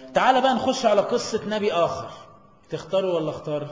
تعال بقى نخش على قصة نبي آخر تختاروا ولا اختار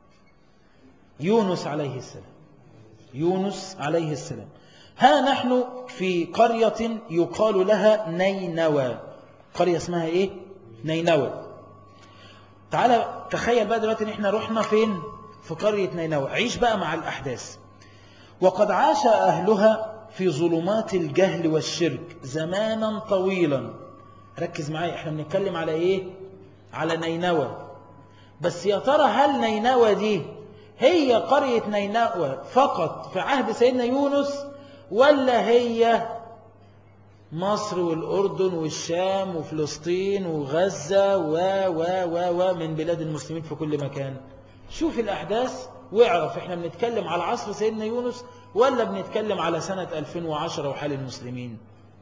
يونس عليه السلام يونس عليه السلام ها نحن في قرية يقال لها نينوى قرية اسمها ايه نينوى تعالى تخيل بقى دلوقتي ان احنا رحنا فين في قرية نينوى عيش بقى مع الأحداث وقد عاش أهلها في ظلمات الجهل والشرك زمانا طويلا ركز معايا احنا بنتكلم على ايه على نينوى بس يا ترى هل نينوى دي هي قرية نينوى فقط في عهد سيدنا يونس ولا هي مصر والأردن والشام وفلسطين وغزة و و و و من بلاد المسلمين في كل مكان شوف الأحداث واعرف احنا بنتكلم على عصر سيدنا يونس ولا بنتكلم على سنة 2010 وحال المسلمين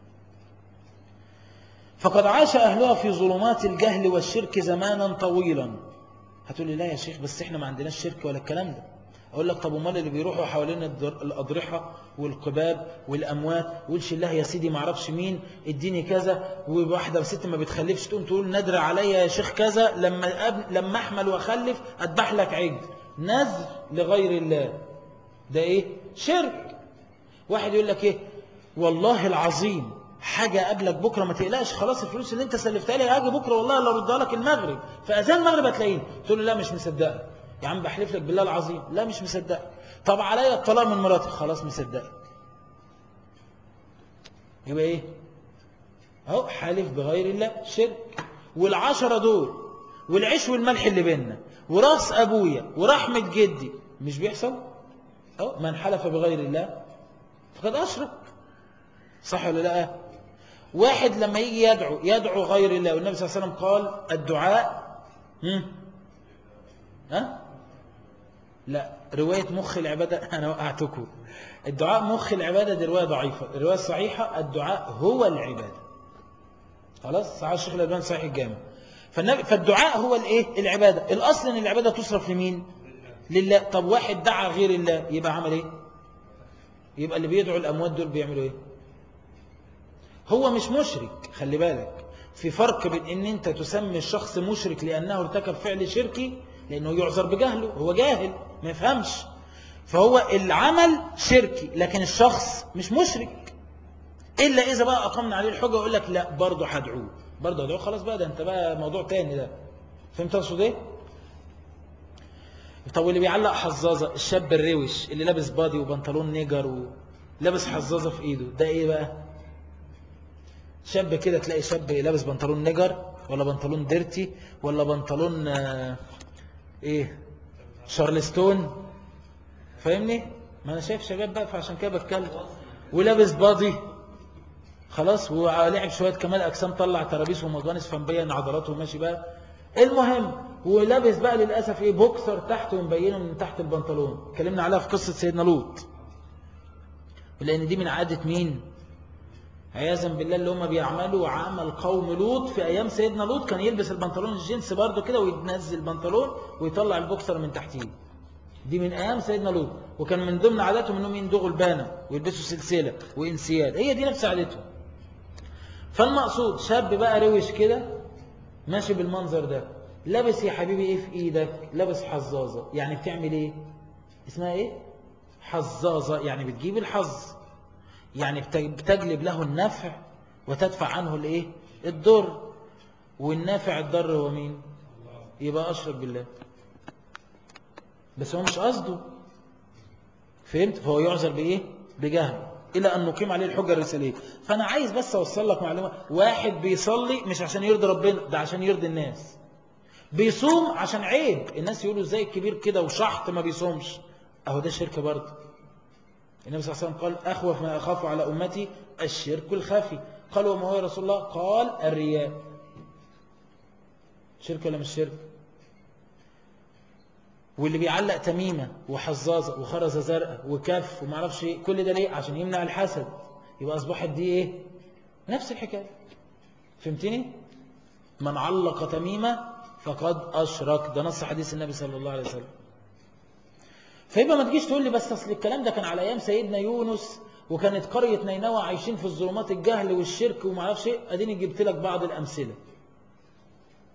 فقد عاش أهلها في ظلمات الجهل والشرك زمانا طويلا هتقول لي لا يا شيخ بس احنا ما عندناش شرك ولا الكلام ده اقول لك طب امال اللي بيروحوا حوالين الاضرحه والقباب والاموات ويقولش الله يا سيدي ما اعرفش مين اديني كذا وواحده ست ما بتخلفش تقوم تقول ندر عليا يا شيخ كذا لما أب... لما احمل واخلف اذبح لك عجل نذر لغير الله ده ايه شرك واحد يقول لك ايه والله العظيم حاجة قبلك بكرة ما تقلقش خلاص الفلوس اللي انت سلفتها لي هاجي بكرة والله لا ردها لك المغرب فأذان المغرب هتلاقيني تقول له لا مش مصدقك يا عم بحلف لك بالله العظيم لا مش مصدقك طب عليا الطلاق من مراتي خلاص مصدقك يبقى ايه اهو حالف بغير الله شرك والعشرة دول والعيش والملح اللي بيننا وراس ابويا ورحمة جدي مش بيحصل اهو من حلف بغير الله فقد اشرك صح ولا لا واحد لما يجي يدعو يدعو غير الله والنبي صلى الله عليه وسلم قال الدعاء هم؟ ها لا رواية مخ العبادة أنا وقعتكم الدعاء مخ العبادة دي رواية ضعيفة الرواية الصحيحة الدعاء هو العبادة خلاص صحيح الشيخ الألباني صحيح الجامع فالنبي فالدعاء هو الايه العبادة الأصل أن العبادة تصرف لمين لله طب واحد دعا غير الله يبقى عمل ايه يبقى اللي بيدعوا الأموات دول بيعملوا ايه هو مش مشرك خلي بالك في فرق بين ان انت تسمي الشخص مشرك لأنه ارتكب فعل شركي لأنه يعذر بجهله هو جاهل ما يفهمش فهو العمل شركي لكن الشخص مش مشرك إلا إذا بقى أقمنا عليه الحجة ويقول لك لا برضه هدعوه برضه هدعوه خلاص بقى ده أنت بقى موضوع تاني ده فهمت أقصد إيه؟ طب واللي بيعلق حظاظة الشاب الروش اللي لابس بادي وبنطلون نيجر ولابس حظاظة في إيده ده إيه بقى؟ شاب كده تلاقي شاب لابس بنطلون نيجر ولا بنطلون ديرتي ولا بنطلون آه ايه شارلستون فاهمني ما انا شايف شباب بقى فعشان كده بتكلم ولابس بادي خلاص ولعب شويه كمال اجسام طلع ترابيس ومجانس فمبين عضلاته وماشي بقى المهم ولابس بقى للاسف ايه بوكسر تحت ومبينه من تحت البنطلون اتكلمنا عليها في قصه سيدنا لوط لان دي من عاده مين عياذا بالله اللي هم بيعملوا عمل قوم لوط في ايام سيدنا لوط كان يلبس البنطلون الجينز برضه كده وينزل البنطلون ويطلع البوكسر من تحتيه دي من ايام سيدنا لوط وكان من ضمن عاداتهم انهم يندغوا البانه ويلبسوا سلسله وانسياد هي دي نفس عادتهم فالمقصود شاب بقى روش كده ماشي بالمنظر ده لابس يا حبيبي ايه في ايدك لابس حظاظه يعني بتعمل ايه اسمها ايه حظاظه يعني بتجيب الحظ يعني بتجلب له النفع وتدفع عنه الايه الضر والنافع الضر هو مين يبقى اشرك بالله بس هو مش قصده فهمت فهو يعذر بايه بجهل الى ان نقيم عليه الحجه الرساليه فانا عايز بس اوصل لك معلومه واحد بيصلي مش عشان يرضي ربنا ده عشان يرضي الناس بيصوم عشان عيب الناس يقولوا ازاي الكبير كده وشحط ما بيصومش اهو ده شرك برضه النبي صلى الله عليه وسلم قال أخوف ما أخاف على أمتي الشرك الخفي قال وما هو يا رسول الله قال الرياء شرك ولا مش شرك واللي بيعلق تميمة وحظاظة وخرزة زرقاء وكف وما اعرفش ايه كل ده ليه عشان يمنع الحسد يبقى أصبحت دي ايه نفس الحكاية فهمتني من علق تميمة فقد أشرك ده نص حديث النبي صلى الله عليه وسلم فيبقى ما تجيش تقول لي بس اصل الكلام ده كان على ايام سيدنا يونس وكانت قرية نينوى عايشين في الظلمات الجهل والشرك وما اعرفش ايه اديني جبت لك بعض الامثله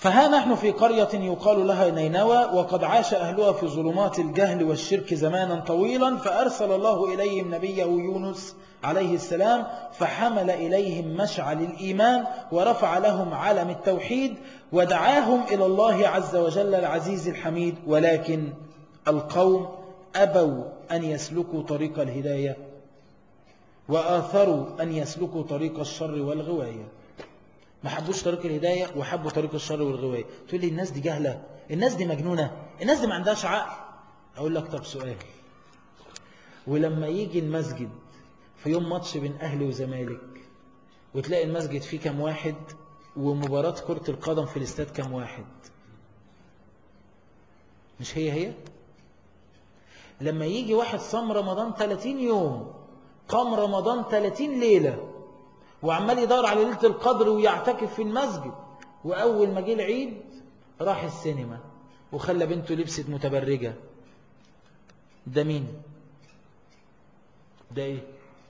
فها نحن في قرية يقال لها نينوى وقد عاش أهلها في ظلمات الجهل والشرك زمانا طويلا فأرسل الله إليهم نبيه يونس عليه السلام فحمل إليهم مشعل الإيمان ورفع لهم علم التوحيد ودعاهم إلى الله عز وجل العزيز الحميد ولكن القوم أبوا أن يسلكوا طريق الهداية وآثروا أن يسلكوا طريق الشر والغواية ما حبوش طريق الهداية وحبوا طريق الشر والغواية تقول لي الناس دي جهلة الناس دي مجنونة الناس دي ما عندهاش عقل أقول لك طب سؤال ولما يجي المسجد في يوم ماتش بين أهلي وزمالك وتلاقي المسجد فيه كم واحد ومباراة كرة القدم في الاستاد كم واحد مش هي هي لما يجي واحد صام رمضان 30 يوم قام رمضان 30 ليلة وعمال يدور على ليلة القدر ويعتكف في المسجد وأول ما جه العيد راح السينما وخلى بنته لبست متبرجة ده مين ده ايه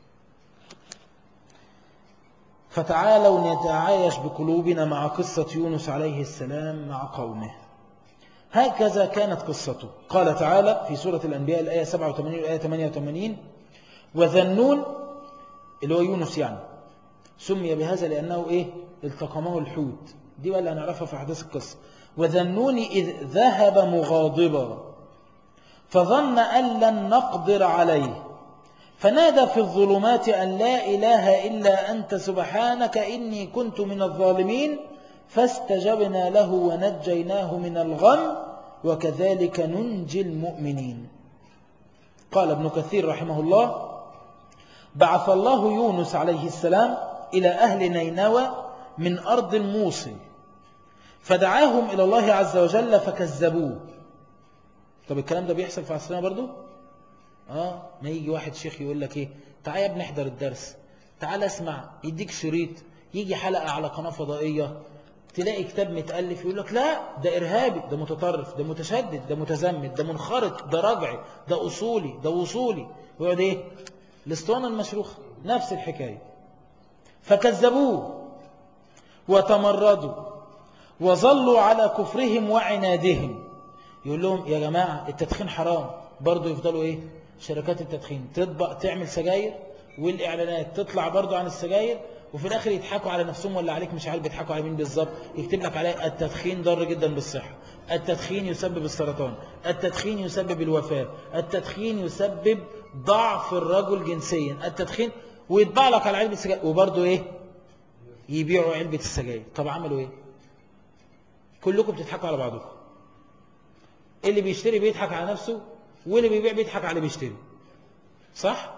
فتعالوا نتعايش بقلوبنا مع قصة يونس عليه السلام مع قومه هكذا كانت قصته قال تعالى في سورة الأنبياء الآية 87 والآية 88 وذنون اللي هو يونس يعني سمي بهذا لأنه إيه التقمه الحوت دي بقى اللي هنعرفها في أحداث القصة وذنون إذ ذهب مغاضبا فظن أن لن نقدر عليه فنادى في الظلمات أن لا إله إلا أنت سبحانك إني كنت من الظالمين فاستجبنا له ونجيناه من الغم وكذلك ننجي المؤمنين قال ابن كثير رحمه الله بعث الله يونس عليه السلام إلى أهل نينوى من أرض الموصل فدعاهم إلى الله عز وجل فكذبوه طب الكلام ده بيحصل في عصرنا برضو آه ما يجي واحد شيخ يقول لك إيه تعال يا ابني احضر الدرس تعال اسمع يديك شريط يجي حلقة على قناة فضائية تلاقي كتاب متألف يقول لك لا ده إرهابي ده متطرف ده متشدد ده متزمت ده منخرط ده رجعي ده أصولي ده وصولي ويقعد إيه الاسطوانة المشروخة نفس الحكاية فكذبوه وتمردوا وظلوا على كفرهم وعنادهم يقول لهم يا جماعة التدخين حرام برضو يفضلوا ايه شركات التدخين تطبق تعمل سجاير والإعلانات تطلع برضو عن السجاير وفي الآخر يضحكوا على نفسهم ولا عليك مش عارف بيضحكوا على مين بالظبط يكتب لك عليه التدخين ضار جدا بالصحة التدخين يسبب السرطان التدخين يسبب الوفاة التدخين يسبب ضعف الرجل جنسيا التدخين ويطبع لك على علبة السجاير وبرضو ايه يبيعوا علبة السجاير طب عملوا ايه كلكم بتضحكوا على بعضكم اللي بيشتري بيضحك على نفسه واللي بيبيع بيضحك على اللي بيشتري صح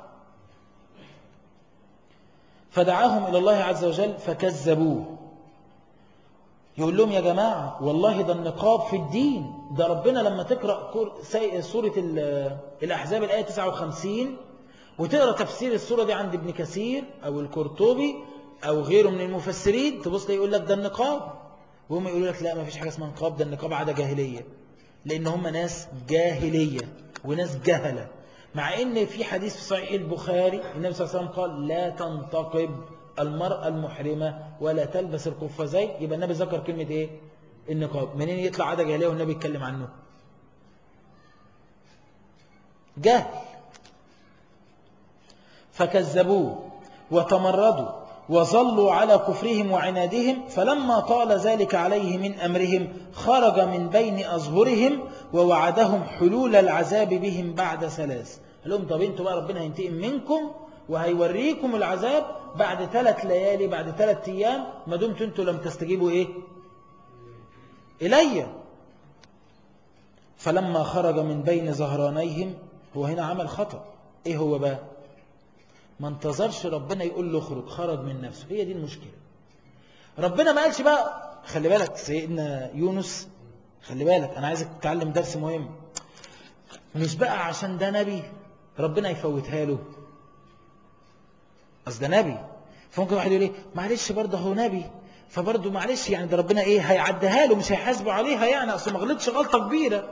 فدعاهم إلى الله عز وجل فكذبوه يقول لهم يا جماعة والله ده النقاب في الدين ده ربنا لما تقرأ سورة الأحزاب الآية 59 وتقرأ تفسير السورة دي عند ابن كثير أو الكرطوبي أو غيره من المفسرين تبص يقول لك ده النقاب وهم يقولوا لك لا ما فيش حاجة اسمها نقاب ده النقاب عادة جاهلية لأن هم ناس جاهلية وناس جهلة مع ان في حديث في صحيح البخاري النبي صلى الله عليه وسلم قال لا تنتقب المرأة المحرمة ولا تلبس القفازين يبقى النبي ذكر كلمة ايه النقاب منين يطلع عادة جاهلية والنبي يتكلم عنه جهل فكذبوه وتمردوا وظلوا على كفرهم وعنادهم فلما طال ذلك عليه من أمرهم خرج من بين أظهرهم ووعدهم حلول العذاب بهم بعد ثلاث قال لهم طب انتوا بقى ربنا هينتقم منكم وهيوريكم العذاب بعد ثلاث ليالي بعد ثلاث أيام ما دمتوا انتوا لم تستجيبوا إيه إلي فلما خرج من بين ظهرانيهم هو هنا عمل خطأ إيه هو بقى ما انتظرش ربنا يقول له اخرج خرج من نفسه هي دي المشكلة ربنا ما قالش بقى خلي بالك سيدنا يونس خلي بالك أنا عايزك تتعلم درس مهم مش بقى عشان ده نبي ربنا يفوتها له أصل ده نبي فممكن واحد يقول ايه معلش برضه هو نبي فبرضه معلش يعني ده ربنا ايه هيعديها له مش هيحاسبه عليها يعني اصل ما غلطش غلطه كبيره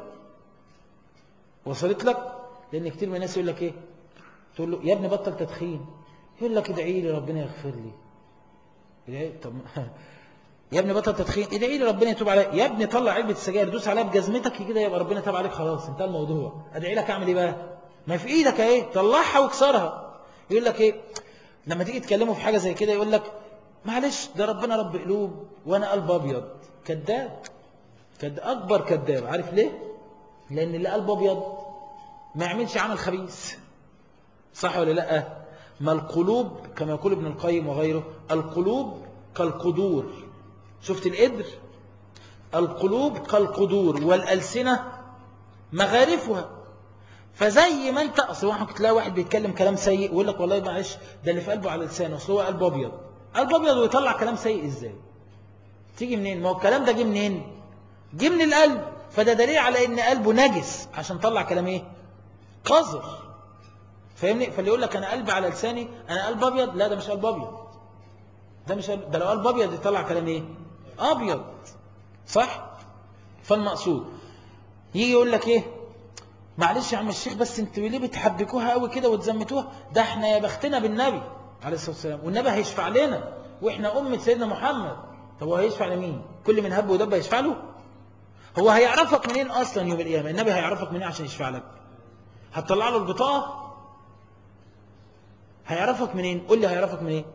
وصلت لك لان كتير من الناس يقول لك ايه تقول له يا ابني بطل تدخين يقول لك ادعي لي ربنا يغفر لي طب يا ابني بطل تدخين ادعي لي ربنا يتوب عليك يا ابني طلع علبه السجاير دوس عليها بجزمتك كده يبقى ربنا تاب عليك خلاص انتهى الموضوع ادعي لك اعمل ايه بقى ما في ايدك ايه طلعها واكسرها يقول لك ايه لما تيجي تكلمه في حاجه زي كده يقول لك معلش ده ربنا رب قلوب وانا قلب ابيض كذاب كد اكبر كذاب عارف ليه لان اللي قلب ابيض ما يعملش عمل خبيث صح ولا لا ما القلوب كما يقول ابن القيم وغيره القلوب كالقدور شفت القدر القلوب كالقدور والألسنة مغارفها فزي ما انت اصل واحد تلاقي واحد بيتكلم كلام سيء ويقول لك والله معلش ده اللي في قلبه على لسانه اصل هو قلبه ابيض قلبه ابيض ويطلع كلام سيء ازاي تيجي منين ما هو الكلام ده جه منين جه من القلب فده دليل على ان قلبه نجس عشان طلع كلام ايه قذر فاهمني فاللي يقول لك انا قلبي على لساني انا قلب ابيض لا ده مش قلب ابيض ده مش قلب ده لو قلب ابيض يطلع كلام ايه ابيض صح فالمقصود يجي يقول لك ايه معلش يا عم الشيخ بس انتوا ليه بتحبكوها قوي كده وتزمتوها ده احنا يا بختنا بالنبي عليه الصلاه والسلام والنبي هيشفع لنا واحنا امه سيدنا محمد طب هو هيشفع لمين كل من هب ودب هيشفع له هو هيعرفك منين اصلا يوم القيامه النبي هيعرفك منين عشان يشفع لك هتطلع له البطاقه هيعرفك منين قول لي هيعرفك منين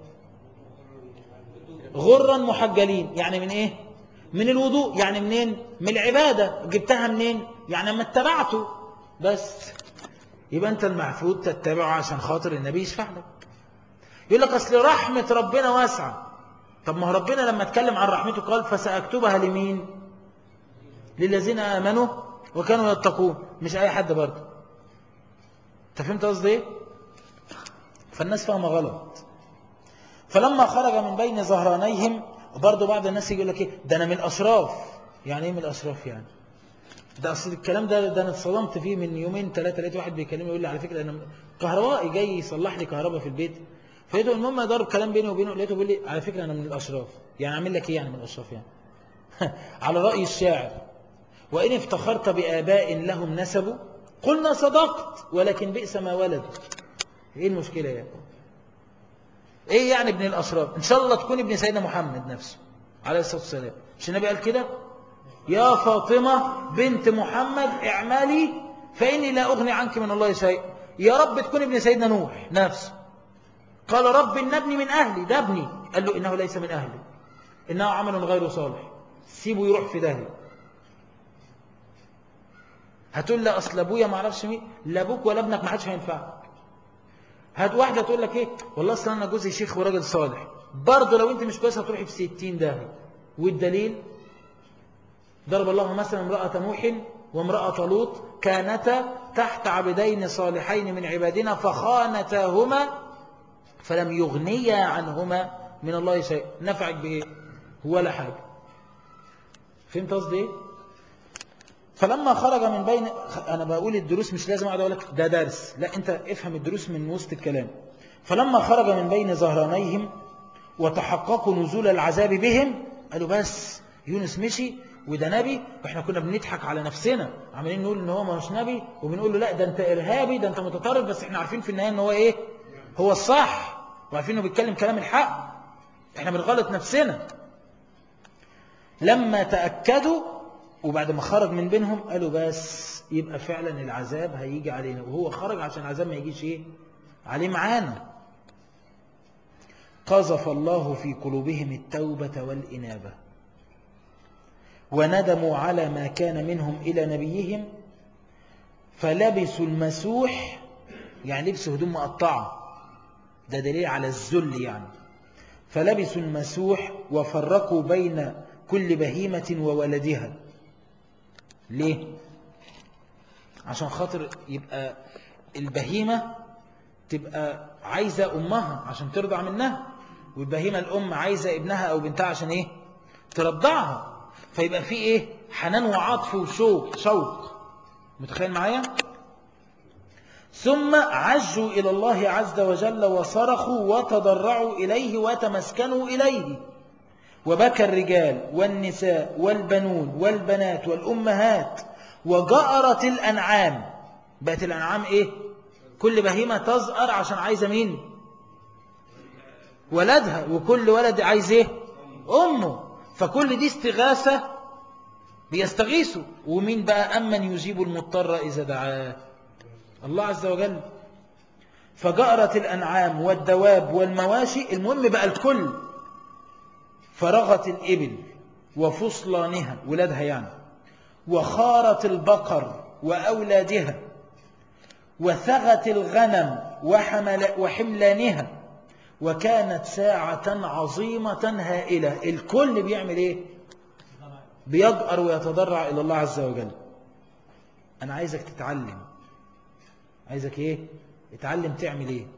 غرا محجلين يعني من ايه من الوضوء يعني منين من العبادة جبتها منين يعني ما اتبعته بس يبقى انت المفروض تتبعه عشان خاطر النبي يشفع لك يقول لك اصل رحمة ربنا واسعة طب ما هو ربنا لما اتكلم عن رحمته قال فسأكتبها لمين للذين آمنوا وكانوا يتقون مش اي حد برضه انت فهمت قصدي ايه فالناس فاهمه غلط فلما خرج من بين ظهرانيهم وبرضه بعض الناس يقول لك ايه ده انا من الاشراف يعني ايه من الاشراف يعني ده اصل الكلام ده ده انا اتصدمت فيه من يومين ثلاثه لقيت واحد بيكلمني يقول لي على فكره انا كهربائي جاي يصلح لي كهرباء في البيت فلقيته المهم ضرب كلام بيني وبينه لقيته بيقول لي على فكره انا من الاشراف يعني اعمل لك ايه يعني من الاشراف يعني على راي الشاعر وان افتخرت باباء لهم نسبوا قلنا صدقت ولكن بئس ما ولدوا ايه المشكله يعني ايه يعني ابن الاشراف ان شاء الله تكون ابن سيدنا محمد نفسه عليه الصلاه والسلام مش النبي قال كده يا فاطمه بنت محمد اعملي فاني لا اغني عنك من الله شيء يا رب تكون ابن سيدنا نوح نفسه قال رب ان ابني من اهلي ده ابني قال له انه ليس من اهلي انه عمل غير صالح سيبه يروح في داهيه هتقول لي اصل ابويا ما اعرفش مين لا ابوك ولا ابنك ما حدش هينفعك هات واحدة تقول لك ايه والله اصل انا جوزي شيخ وراجل صالح برضه لو انت مش كويس هتروحي في 60 داهية والدليل ضرب الله مثلا امرأة نوح وامرأة لوط كانتا تحت عبدين صالحين من عبادنا فخانتاهما فلم يغنيا عنهما من الله شيء نفعك بايه ولا حاجة فهمت قصدي ايه فلما خرج من بين أنا بقول الدروس مش لازم أقعد أقول لك ده درس لا أنت افهم الدروس من وسط الكلام فلما خرج من بين ظهرانيهم وتحققوا نزول العذاب بهم قالوا بس يونس مشي وده نبي واحنا كنا بنضحك على نفسنا عمالين نقول ان هو مش نبي وبنقول له لا ده انت ارهابي ده انت متطرف بس احنا عارفين في النهايه ان هو ايه هو الصح وعارفين انه بيتكلم كلام الحق احنا بنغلط نفسنا لما تاكدوا وبعد ما خرج من بينهم قالوا بس يبقى فعلا العذاب هيجي علينا وهو خرج عشان العذاب ما يجيش ايه عليه معانا قذف الله في قلوبهم التوبة والإنابة وندموا على ما كان منهم إلى نبيهم فلبسوا المسوح يعني لبسوا هدوم مقطعة ده دليل على الذل يعني فلبسوا المسوح وفرقوا بين كل بهيمة وولدها ليه عشان خاطر يبقى البهيمة تبقى عايزة أمها عشان ترضع منها والبهيمة الأم عايزة ابنها أو بنتها عشان إيه ترضعها فيبقى في إيه حنان وعطف وشوق شوق متخيل معايا ثم عجوا إلى الله عز وجل وصرخوا وتضرعوا إليه وتمسكنوا إليه وبكى الرجال والنساء والبنون والبنات والأمهات وجأرت الأنعام بقت الأنعام إيه كل بهيمة تزأر عشان عايزة مين ولدها وكل ولد عايز إيه أمه فكل دي استغاثة بيستغيثوا ومين بقى أمن يجيب المضطر إذا دعاه الله عز وجل فجأرت الأنعام والدواب والمواشي المهم بقى الكل فرغت الإبل وفصلانها ولادها يعني وخارت البقر وأولادها وثغت الغنم وحمل وحملانها وكانت ساعة عظيمة هائلة الكل بيعمل ايه بيجأر ويتضرع إلى الله عز وجل أنا عايزك تتعلم عايزك ايه اتعلم تعمل ايه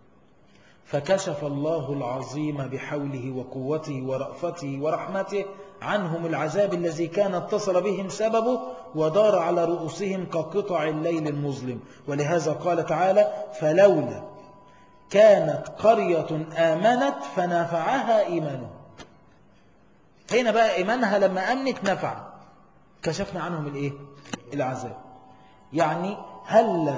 فكشف الله العظيم بحوله وقوته ورأفته ورحمته عنهم العذاب الذي كان اتصل بهم سببه ودار على رؤوسهم كقطع الليل المظلم ولهذا قال تعالى فلولا كانت قرية آمنت فنفعها إيمانها هنا بقى إيمانها لما أمنت نفع كشفنا عنهم الإيه؟ العذاب يعني هل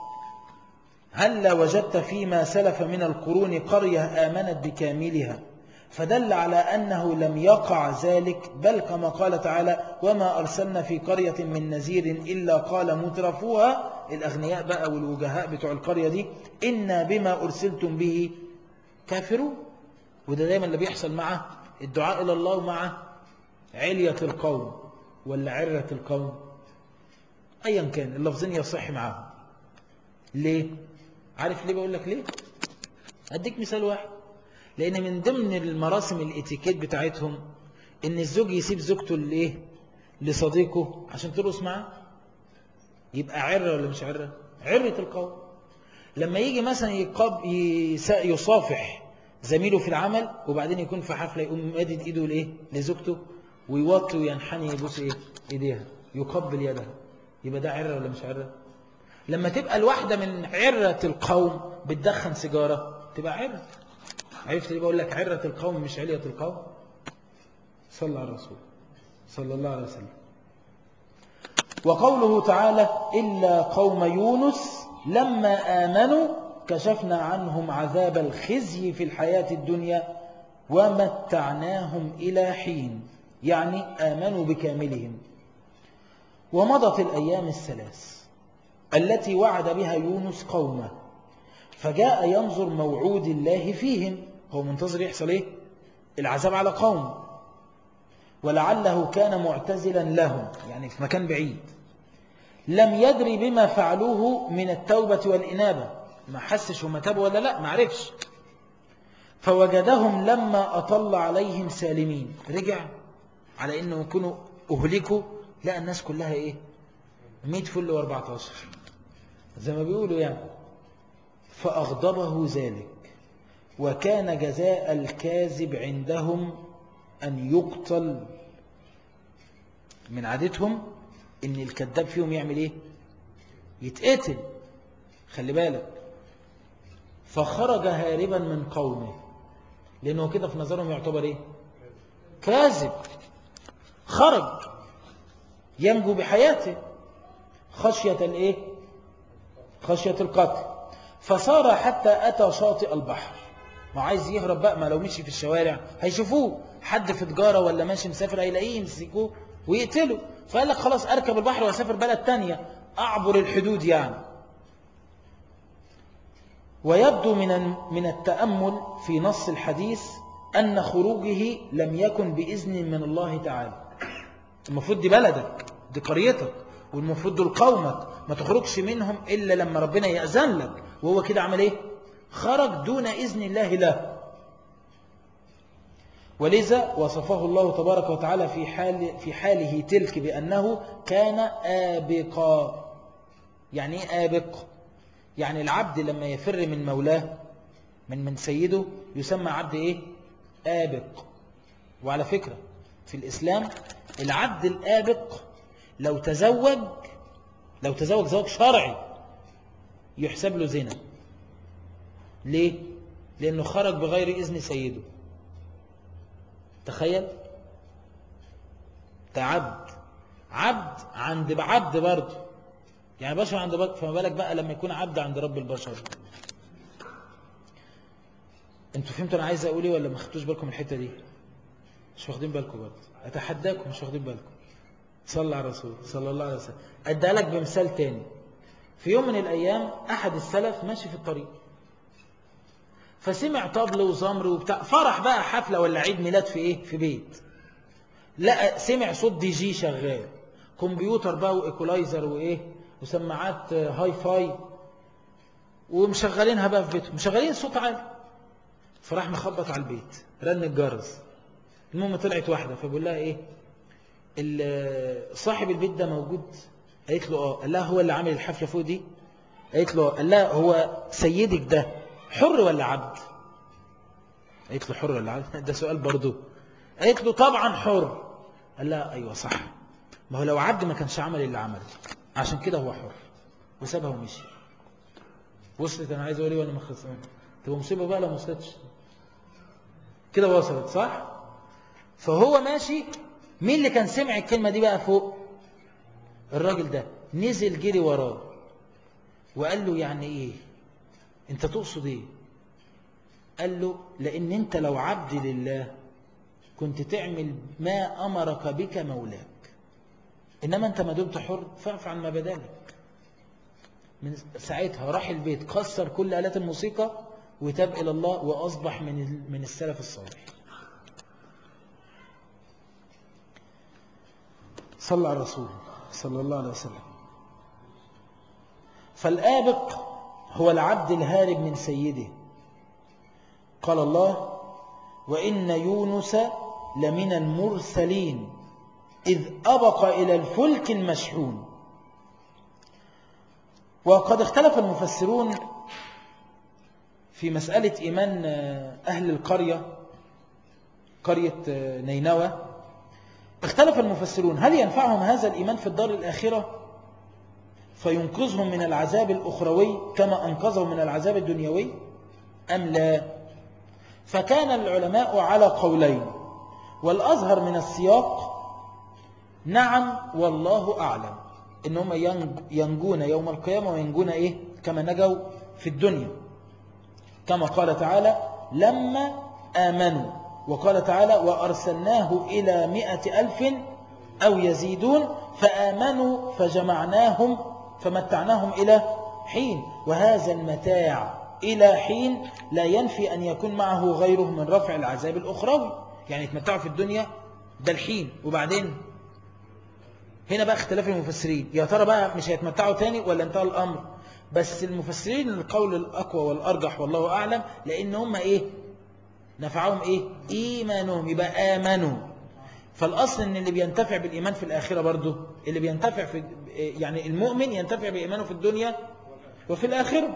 هل وجدت فيما سلف من القرون قرية آمنت بكاملها فدل على أنه لم يقع ذلك بل كما قال تعالى وما أرسلنا في قرية من نذير إلا قال مترفوها الأغنياء بقى والوجهاء بتوع القرية دي إنا بما أرسلتم به كافرون وده دايما اللي بيحصل مع الدعاء إلى الله مع علية القوم ولا عرة القوم أيا كان اللفظين يصح معاهم ليه؟ عارف ليه بقول لك ليه؟ أديك مثال واحد لأن من ضمن المراسم الاتيكيت بتاعتهم إن الزوج يسيب زوجته لإيه؟ لصديقه عشان ترقص معاه يبقى عرة ولا مش عرة؟ عرة القوم لما يجي مثلا يقاب يصافح زميله في العمل وبعدين يكون في حفلة يقوم مادد ايده لايه لزوجته ويوطي وينحني يبوس ايه ايديها يقبل يدها يبقى ده عرة ولا مش عرة لما تبقى الواحدة من عرة القوم بتدخن سيجارة تبقى عرة عرفت ليه بقول لك عرة القوم مش علية القوم صلى على الرسول صلى الله عليه وسلم وقوله تعالى إلا قوم يونس لما آمنوا كشفنا عنهم عذاب الخزي في الحياة الدنيا ومتعناهم إلى حين يعني آمنوا بكاملهم ومضت الأيام الثلاث التي وعد بها يونس قومه فجاء ينظر موعود الله فيهم هو منتظر يحصل ايه العذاب على قوم ولعله كان معتزلا لهم يعني في مكان بعيد لم يدري بما فعلوه من التوبة والإنابة ما حسش هم تابوا ولا لا ما عرفش فوجدهم لما أطل عليهم سالمين رجع على إنه يكونوا أهلكوا لا الناس كلها إيه 100 فل و14 زي ما بيقولوا يعني فأغضبه ذلك وكان جزاء الكاذب عندهم أن يقتل من عادتهم إن الكذاب فيهم يعمل إيه يتقتل خلي بالك فخرج هاربا من قومه لأنه كده في نظرهم يعتبر إيه كاذب خرج ينجو بحياته خشية الإيه خشية القتل فصار حتى أتى شاطئ البحر ما عايز يهرب بقى ما لو مشي في الشوارع هيشوفوه حد في تجارة ولا ماشي مسافر هيلاقيه يمسكوه ويقتله فقال لك خلاص أركب البحر وأسافر بلد تانية أعبر الحدود يعني ويبدو من من التأمل في نص الحديث أن خروجه لم يكن بإذن من الله تعالى المفروض دي بلدك دي قريتك والمفروض دول قومك ما تخرجش منهم إلا لما ربنا يأذن لك وهو كده عمل إيه خرج دون إذن الله له ولذا وصفه الله تبارك وتعالى في, حال في حاله تلك بأنه كان آبقا يعني إيه آبق يعني العبد لما يفر من مولاه من من سيده يسمى عبد إيه آبق وعلى فكرة في الإسلام العبد الآبق لو تزوج لو تزوج زواج شرعي يحسب له زنا ليه؟ لأنه خرج بغير إذن سيده تخيل ده عبد عبد عند عبد برضه يعني بشر عند بشر فما بالك بقى لما يكون عبد عند رب البشر انتوا فهمتوا انا عايز اقول ايه ولا ما خدتوش بالكم الحته دي مش واخدين بالكم برضه أتحداكم مش واخدين بالكم صلى على الرسول صلى الله عليه وسلم أدى لك بمثال تاني في يوم من الأيام أحد السلف ماشي في الطريق فسمع طبل وزمر وبتاع فرح بقى حفلة ولا عيد ميلاد في إيه في بيت لقى سمع صوت دي جي شغال كمبيوتر بقى وإيكولايزر وإيه وسماعات هاي فاي ومشغلينها بقى في بيتهم مشغلين صوت عالي فراح مخبط على البيت رن الجرس المهم طلعت واحدة فبقول لها ايه صاحب البيت ده موجود قالت له اه قال لها هو اللي عامل الحفلة فوق دي قالت له قال لها هو سيدك ده حر ولا عبد قالت له حر ولا عبد ده سؤال برضه قالت له طبعا حر قال لها ايوه صح ما هو لو عبد ما كانش عمل اللي عمله عشان كده هو حر وسابها ومشي وصلت انا عايز اقول ايه وانا ما خلصان تبقى مصيبه بقى لو ما وصلتش كده وصلت صح فهو ماشي مين اللي كان سمع الكلمه دي بقى فوق الراجل ده نزل جري وراه وقال له يعني ايه انت تقصد ايه قال له لان انت لو عبد لله كنت تعمل ما امرك بك مولاك انما انت ما دمت حر فاعف عن ما بدالك من ساعتها راح البيت كسر كل آلات الموسيقى وتاب إلى الله وأصبح من من السلف الصالح صلى على الرسول صلى الله عليه وسلم فالآبق هو العبد الهارب من سيده قال الله وإن يونس لمن المرسلين إذ أبق إلى الفلك المشحون وقد اختلف المفسرون في مسألة إيمان أهل القرية قرية نينوى اختلف المفسرون هل ينفعهم هذا الإيمان في الدار الآخرة فينقذهم من العذاب الأخروي كما أنقذهم من العذاب الدنيوي أم لا فكان العلماء على قولين والأظهر من السياق نعم والله أعلم إن هم ينجون يوم القيامة وينجون إيه كما نجوا في الدنيا كما قال تعالى لما آمنوا وقال تعالى وأرسلناه إلى مئة ألف أو يزيدون فآمنوا فجمعناهم فمتعناهم إلى حين وهذا المتاع إلى حين لا ينفي أن يكون معه غيره من رفع العذاب الأخروي يعني يتمتعوا في الدنيا ده الحين وبعدين هنا بقى اختلاف المفسرين يا ترى بقى مش هيتمتعوا تاني ولا انتهى الأمر بس المفسرين القول الأقوى والأرجح والله أعلم لأن هم إيه نفعهم إيه إيمانهم يبقى آمنوا فالأصل أن اللي بينتفع بالإيمان في الآخرة برضه اللي بينتفع في يعني المؤمن ينتفع بإيمانه في الدنيا وفي الآخرة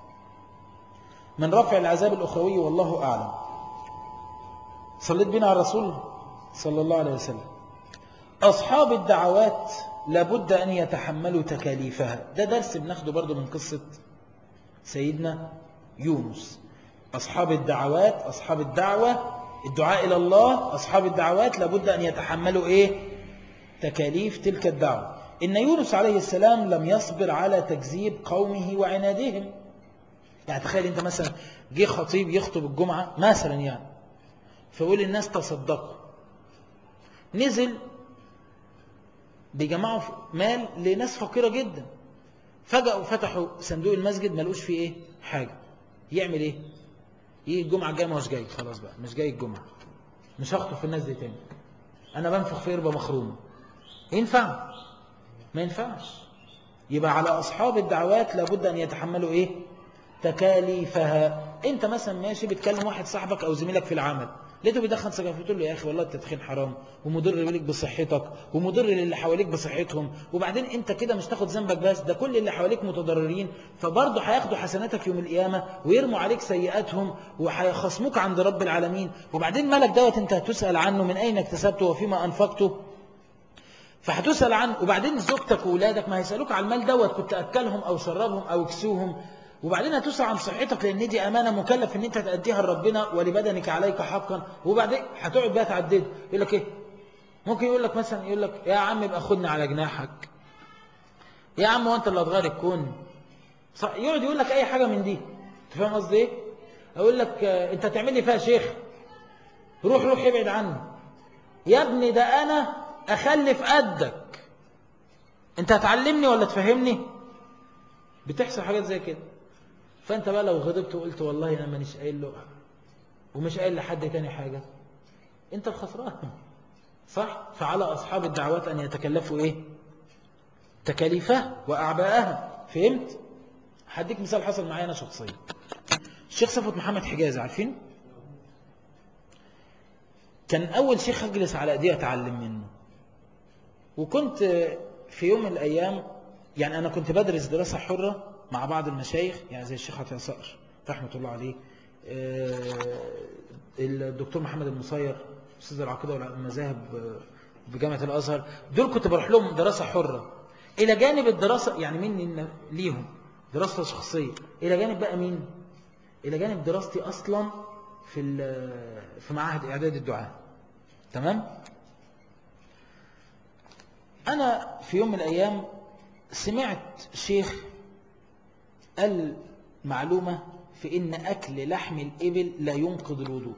من رفع العذاب الأخروي والله أعلم صليت بنا على الرسول صلى الله عليه وسلم أصحاب الدعوات لابد أن يتحملوا تكاليفها ده درس بناخده برضو من قصة سيدنا يونس أصحاب الدعوات أصحاب الدعوة الدعاء إلى الله أصحاب الدعوات لابد أن يتحملوا إيه تكاليف تلك الدعوة إن يونس عليه السلام لم يصبر على تكذيب قومه وعنادهم يعني تخيل أنت مثلا جه خطيب يخطب الجمعة مثلا يعني فيقول الناس تصدقوا نزل بيجمعوا مال لناس فقيرة جدا فجأة فتحوا صندوق المسجد ملقوش فيه ايه حاجة يعمل ايه يجي الجمعة الجاية مش جاي خلاص بقى مش جاي الجمعة مش هخطب في الناس دي تاني انا بنفخ في قربة مخرومة ينفع ما ينفعش يبقى على اصحاب الدعوات لابد ان يتحملوا ايه تكاليفها انت مثلا ماشي بتكلم واحد صاحبك او زميلك في العمل لقيته بيدخن سجاير فتقول له يا اخي والله التدخين حرام ومضر ليك بصحتك ومضر للي حواليك بصحتهم وبعدين انت كده مش تاخد ذنبك بس ده كل اللي حواليك متضررين فبرضه هياخدوا حسناتك يوم القيامه ويرموا عليك سيئاتهم وهيخصموك عند رب العالمين وبعدين مالك دوت انت هتسال عنه من اين اكتسبته وفيما انفقته فهتسال عنه وبعدين زوجتك واولادك ما هيسالوك على المال دوت كنت اكلهم او شربهم او اكسوهم وبعدين هتسعى عن صحتك لان دي امانه مكلف ان انت تاديها لربنا ولبدنك عليك حقا وبعدين هتقعد بقى تعدد يقول لك ايه ممكن يقول لك مثلا يقول لك يا عم ابقى خدني على جناحك يا عم وانت اللي هتغير الكون يقعد يقول لك اي حاجه من دي انت فاهم قصدي ايه اقول لك انت تعمل لي فيها شيخ روح روح ابعد عنه يا ابني ده أنا أخلف قدك أنت هتعلمني ولا تفهمني بتحصل حاجات زي كده فأنت بقى لو غضبت وقلت والله أنا مانيش قايل له ومش قايل لحد تاني حاجة أنت الخسران صح فعلى أصحاب الدعوات أن يتكلفوا إيه تكاليفها وأعباءها فهمت هديك مثال حصل معايا أنا شخصيا الشيخ صفوت محمد حجاز عارفين كان أول شيخ أجلس على أيديه أتعلم منه وكنت في يوم من الأيام يعني أنا كنت بدرس دراسة حرة مع بعض المشايخ يعني زي الشيخ عطية صقر رحمة الله عليه الدكتور محمد المصير أستاذ العقيدة والمذاهب بجامعة الأزهر دول كنت بروح لهم دراسة حرة إلى جانب الدراسة يعني مين ليهم دراسة شخصية إلى جانب بقى مين إلى جانب دراستي أصلا في في معهد إعداد الدعاء تمام أنا في يوم من الأيام سمعت شيخ قال معلومة في إن أكل لحم الإبل لا ينقض الوضوء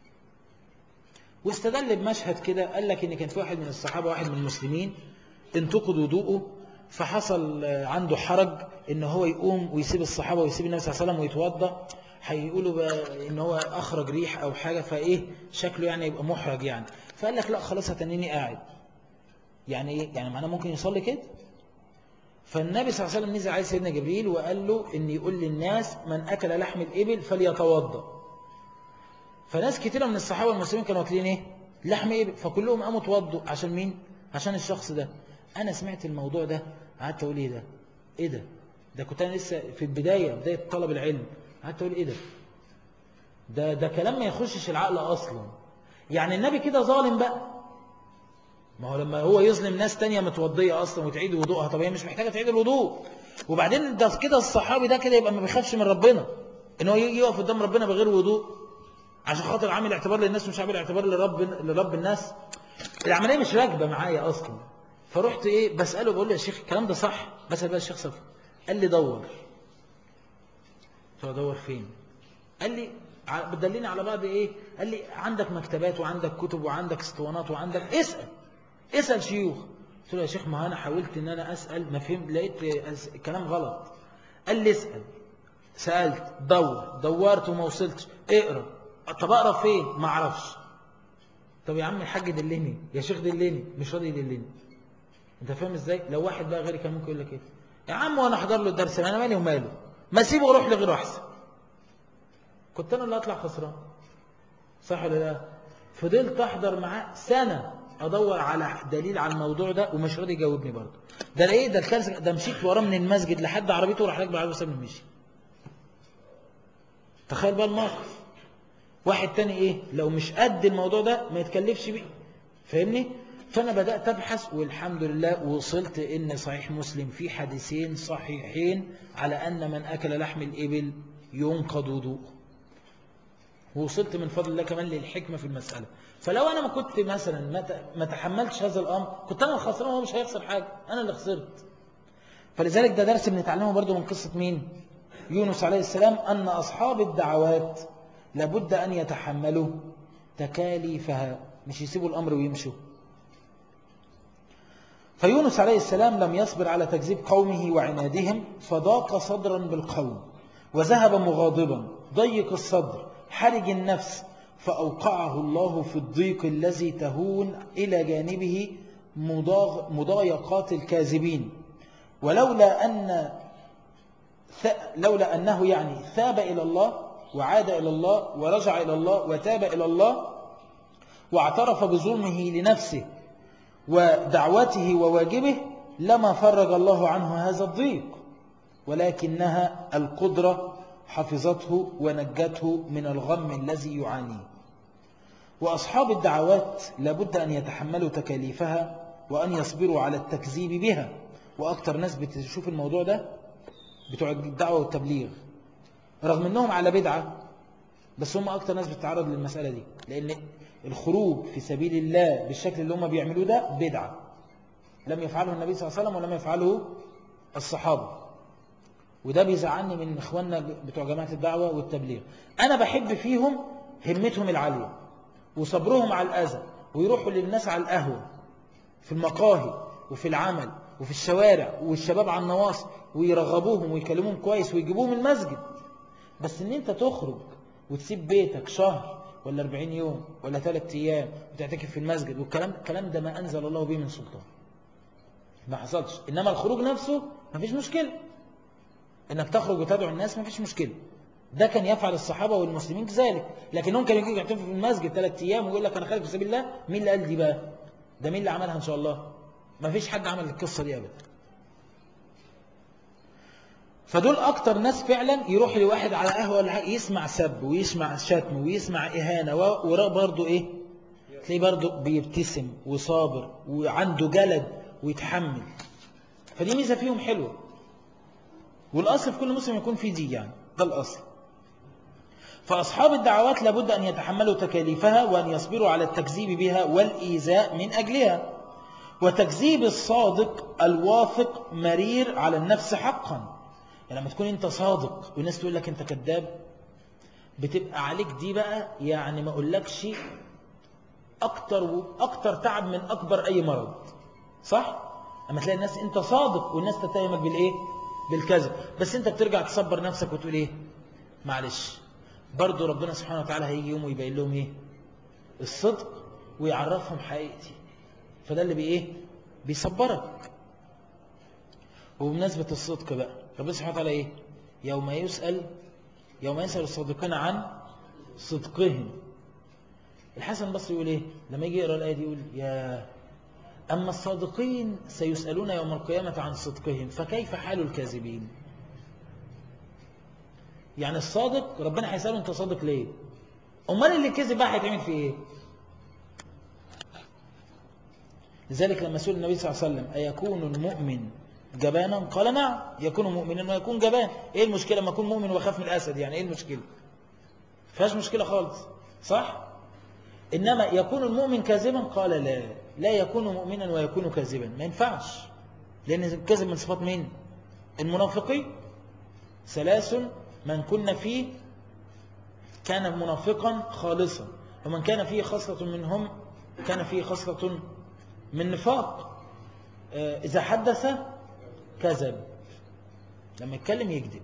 واستدل بمشهد كده قال لك إن كان في واحد من الصحابة واحد من المسلمين انتقد وضوءه فحصل عنده حرج إن هو يقوم ويسيب الصحابة ويسيب النبي صلى الله عليه وسلم ويتوضأ هيقولوا بقى إن هو أخرج ريح أو حاجة فإيه شكله يعني يبقى محرج يعني فقال لك لا خلاص هتنيني قاعد يعني إيه يعني معناه ممكن يصلي كده فالنبي صلى الله عليه وسلم نزل عليه سيدنا جبريل وقال له إن يقول للناس من أكل لحم الإبل فليتوضأ فناس كتيرة من الصحابة المسلمين كانوا واكلين إيه لحم إبل فكلهم قاموا توضوا عشان مين عشان الشخص ده أنا سمعت الموضوع ده قعدت أقول إيه ده إيه ده ده كنت أنا لسه في البداية بداية طلب العلم قعدت أقول إيه ده ده ده كلام ما يخشش العقل أصلا يعني النبي كده ظالم بقى ما هو لما هو يظلم ناس تانية متوضية أصلا وتعيد وضوءها طب هي مش محتاجة تعيد الوضوء وبعدين ده كده الصحابي ده كده يبقى ما بيخافش من ربنا إن هو يقف قدام ربنا بغير وضوء عشان خاطر عامل اعتبار للناس مش عامل اعتبار لرب لرب الناس العملية مش راكبة معايا أصلا فرحت إيه بسأله بقول له يا شيخ الكلام ده صح بسأل بقى الشيخ صفر قال لي دور قلت له ادور فين قال لي بتدلني على بعض ايه قال لي عندك مكتبات وعندك كتب وعندك اسطوانات وعندك اسأل اسأل شيوخ قلت له يا شيخ ما انا حاولت ان انا اسأل ما فهمت لقيت كلام غلط قال لي اسأل سألت دور دورت وما وصلتش اقرا طب اقرا فين ما اعرفش طب يا عم الحاج دلني يا شيخ دلني مش راضي يدلني انت فاهم ازاي لو واحد بقى غيري كان ممكن يقول لك ايه يا عم وانا احضر له الدرس انا مالي وماله ما سيبه واروح لغيره احسن كنت انا اللي اطلع خسران صح ولا لا فضلت احضر معاه سنه ادور على دليل على الموضوع ده ومش راضي يجاوبني برضه ده ايه ده الكارثه ده مشيت وراه من المسجد لحد عربيته وراح راكب عربيه وسابني مشي تخيل بقى الموقف واحد تاني ايه لو مش قد الموضوع ده ما يتكلفش بيه فاهمني فانا بدات ابحث والحمد لله وصلت ان صحيح مسلم في حديثين صحيحين على ان من اكل لحم الابل ينقض وضوءه ووصلت من فضل الله كمان للحكمه في المساله فلو انا ما كنت مثلا ما تحملتش هذا الامر كنت انا الخسران وهو مش هيخسر حاجه انا اللي خسرت فلذلك ده درس بنتعلمه برضو من قصه مين يونس عليه السلام ان اصحاب الدعوات لابد ان يتحملوا تكاليفها مش يسيبوا الامر ويمشوا فيونس عليه السلام لم يصبر على تكذيب قومه وعنادهم فضاق صدرا بالقوم وذهب مغاضبا ضيق الصدر حرج النفس فأوقعه الله في الضيق الذي تهون إلى جانبه مضايقات الكاذبين ولولا أن لولا أنه يعني ثاب إلى الله وعاد إلى الله ورجع إلى الله وتاب إلى الله واعترف بظلمه لنفسه ودعوته وواجبه لما فرج الله عنه هذا الضيق ولكنها القدرة حفظته ونجته من الغم الذي يعانيه وأصحاب الدعوات لابد أن يتحملوا تكاليفها وأن يصبروا على التكذيب بها وأكتر ناس بتشوف الموضوع ده بتوع الدعوة والتبليغ رغم أنهم على بدعة بس هم أكتر ناس بتتعرض للمسألة دي لأن الخروج في سبيل الله بالشكل اللي هم بيعملوه ده بدعة لم يفعله النبي صلى الله عليه وسلم ولم يفعله الصحابة وده بيزعلني من إخواننا بتوع جماعة الدعوة والتبليغ أنا بحب فيهم همتهم العالية وصبرهم على الأذى ويروحوا للناس على القهوة في المقاهي وفي العمل وفي الشوارع والشباب على النواصي ويرغبوهم ويكلموهم كويس ويجيبوهم المسجد بس ان انت تخرج وتسيب بيتك شهر ولا 40 يوم ولا 3 ايام وتعتكف في المسجد والكلام الكلام ده ما انزل الله به من سلطان ما حصلش انما الخروج نفسه ما فيش مشكله انك تخرج وتدعو الناس ما فيش مشكله ده كان يفعل الصحابه والمسلمين كذلك لكنهم كانوا يجوا يعتكفوا في المسجد 3 ايام ويقول لك انا خارج في سبيل الله مين اللي قال دي بقى ده مين اللي عملها ان شاء الله ما فيش حد عمل القصه دي ابدا فدول اكتر ناس فعلا يروح لواحد على قهوه ولا حاجه يسمع سب ويسمع شتم ويسمع اهانه وراء برضه ايه تلاقيه برضه بيبتسم وصابر وعنده جلد ويتحمل فدي ميزه فيهم حلوه والاصل في كل مسلم يكون فيه دي يعني ده الاصل فأصحاب الدعوات لابد أن يتحملوا تكاليفها وأن يصبروا على التكذيب بها والإيذاء من أجلها وتكذيب الصادق الواثق مرير على النفس حقا يعني لما تكون انت صادق والناس تقول لك انت كذاب بتبقى عليك دي بقى يعني ما اقولكش اكتر واكتر تعب من اكبر اي مرض صح اما تلاقي الناس انت صادق والناس تتهمك بالايه بالكذب بس انت بترجع تصبر نفسك وتقول ايه معلش برضو ربنا سبحانه وتعالى هيجي يوم ويبين لهم ايه الصدق ويعرفهم حقيقتي فده اللي بايه بيصبرك وبمناسبة الصدق بقى ربنا سبحانه وتعالى ايه يوم يسأل يوم يسأل الصادقين عن صدقهم الحسن البصري يقول ايه لما يجي يقرأ الآية دي يقول يا أما الصادقين سيسألون يوم القيامة عن صدقهم فكيف حال الكاذبين يعني الصادق ربنا هيسأله انت صادق ليه امال اللي كذب بقى هيتعمل فيه ايه لذلك لما سئل النبي صلى الله عليه وسلم أيكون المؤمن جبانا قال نعم يكون مؤمنا ويكون جبان ايه المشكلة لما اكون مؤمن واخاف من الاسد يعني ايه المشكلة فيهاش مشكلة خالص صح انما يكون المؤمن كاذبا قال لا لا يكون مؤمنا ويكون كاذبا ما ينفعش لان الكذب من صفات مين المنافقين ثلاث من كنا فيه كان منافقا خالصا ومن كان فيه خصلة منهم كان فيه خصلة من نفاق إذا حدث كذب لما يتكلم يكذب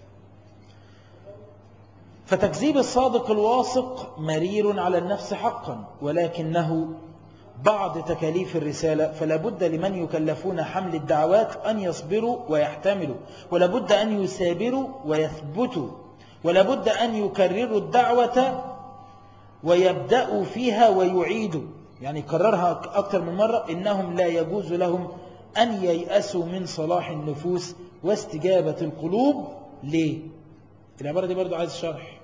فتكذيب الصادق الواثق مرير على النفس حقا ولكنه بعض تكاليف الرسالة فلا بد لمن يكلفون حمل الدعوات أن يصبروا ويحتملوا ولا بد أن يسابروا ويثبتوا ولا بد أن يكرروا الدعوة ويبدأوا فيها ويعيدوا يعني كررها أكثر من مرة إنهم لا يجوز لهم أن ييأسوا من صلاح النفوس واستجابة القلوب ليه العبارة دي برضو عايز شرح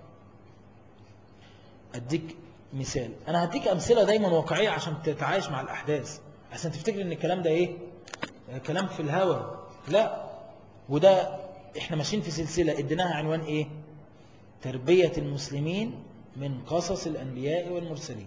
أديك مثال أنا هديك أمثلة دايما واقعية عشان تتعايش مع الأحداث عشان تفتكر أن الكلام ده إيه كلام في الهوى لا وده إحنا ماشيين في سلسلة اديناها عنوان إيه تربية المسلمين من قصص الأنبياء والمرسلين